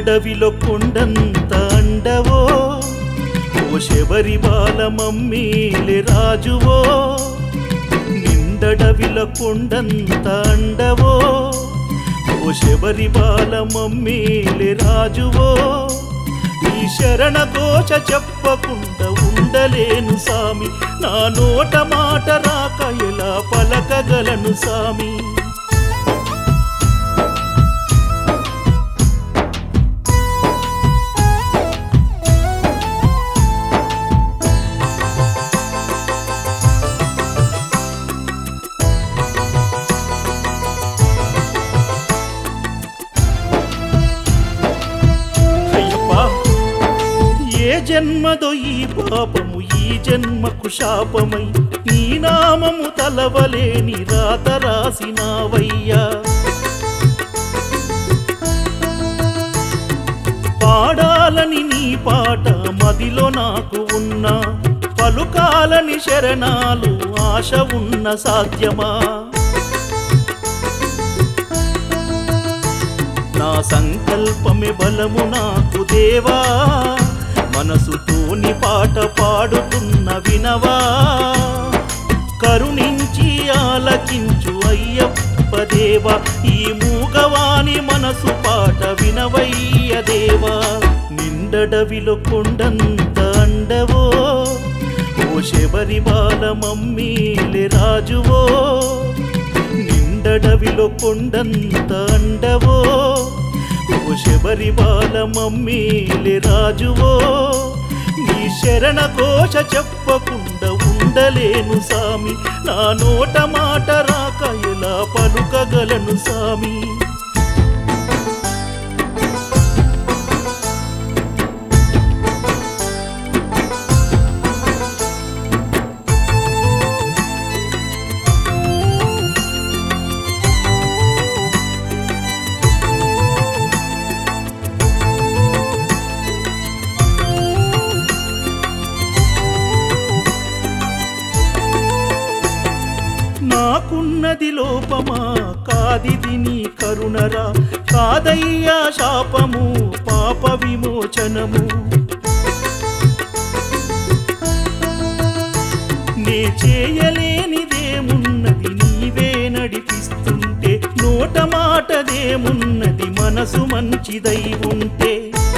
నిండడవిలో కొండంత అండవో ఓ శబరి బాల మమ్మీలే రాజువో నిండడవిల కొండంత అండవో ఓ శబరి బాల మమ్మీలే రాజువో ఈ శరణ ఘోష చెప్పకుండా ఉండలేను సామి నా నోట మాట రాక ఎలా పలకగలను సామి అయ్యప్పా ఏ జన్మదో ఈ పాపము ఈ జన్మకు శాపమై నీ నామము తలవలేని రాత రాసినావయ్యా పాడాలని నీ పాట మదిలో నాకు ఉన్నా పలుకాలని శరణాలు ఆశ ఉన్న సాధ్యమా నా సంకల్పమే బలము నాకు దేవా మనసుతోని పాట పాడుతున్న వినవా కరుణించి ఆలకించు అయ్యప్ప దేవా ఈ మూగవాని మనసు పాట వినవయ్య దేవా నిండడవిలో కొండంత అండవో ఓ శబరి బాల మమ్మీలే రాజువో నిండడవిలో కొండంత అండవో ఓ శబరి బాల మమ్మీలే రాజువో నీ శరణ ఘోష చెప్పకుండా ఉండలేను సామి నా నోట మాట రాక ఎలా పలుకగలను సామి నాకున్నది లోపమా కాదిది నీ కరుణరా కాదయ్యా శాపము పాప విమోచనము నే చేయలేనిదేమున్నది నీవే నడిపిస్తుంటే నోట మాటదేమున్నది మనసు మంచిదై ఉంటే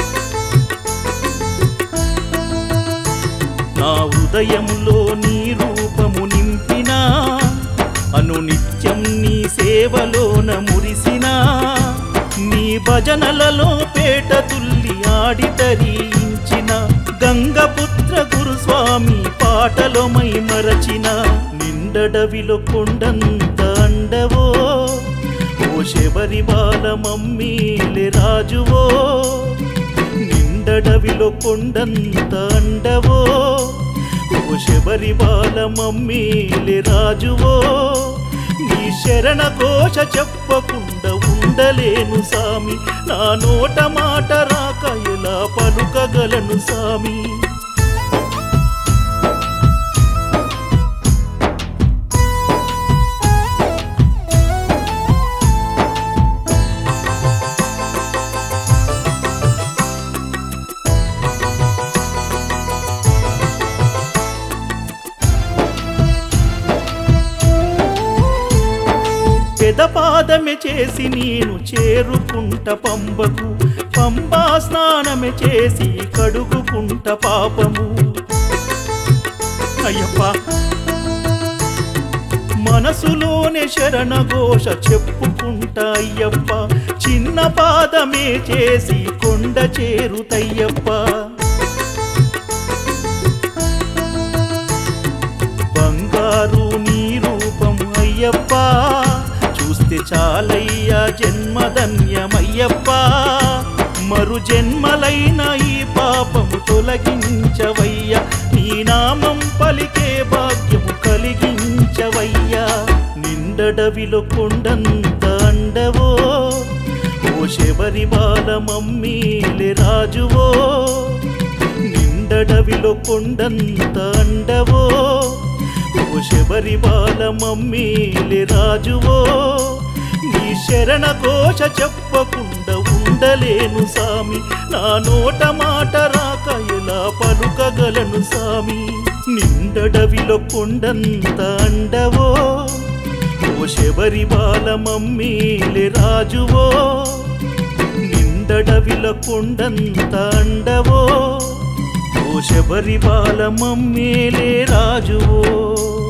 నా హృదయంలో నీ రూపము నింపినా అనునిత్యం నీ సేవలోన మురిసినా నీ భజనలలో పేట తుల్లి ఆడి తరించిన గంగపుత్ర గురుస్వామి పాటలో మై మరచిన నిండడవిలో కొండంత అండవో ఓ శబరి బాల మమ్మీలే రాజువో నిండడవిలో కొండంత అండవో ఓ శబరి బాల మమ్మీలే రాజువో నీ శరణ ఘోష చెప్పకుండా ఉండలేను సామి నా నోట మాట రాక ఎలా పలుకగలను సామి పెదపాదమే చేసి నేను చేరుకుంట పంబకు పంబా స్నానమే చేసి కడుగుకుంట పాపము అయ్యప్ప మనసులోనే శరణ ఘోష చెప్పుకుంటా అయ్యప్ప చిన్న పాదమే చేసి కొండ చేరుతయ్యప్ప బంగారు నీ రూపం అయ్యప్ప చూస్తే చాలయ్యా జన్మధన్యమయ్యప్ప మరు జన్మలైన ఈ పాపము తొలగించవయ్యా నీ నామం పలికే భాగ్యము కలిగించవయ్యా నిండడవిలో కొండంత అండవో ఓ శబరి బాల మమ్మీలే రాజువో నిండడవిలో కొండంత అండవో ఓ శబరి బాల మమ్మీలే రాజువో నీ శరణ ఘోష చెప్పకుండా ఉండ ఉండలేను సామి నా నోట మాట రాక ఎలా పలుకగలను సామి నిండడవిలో కొండంత అండవో ఓ శబరి బాల మమ్మీలే రాజువో నిండడవిల కొండంత అండవో ఓ శబరి బాల మమ్మీలే రాజువో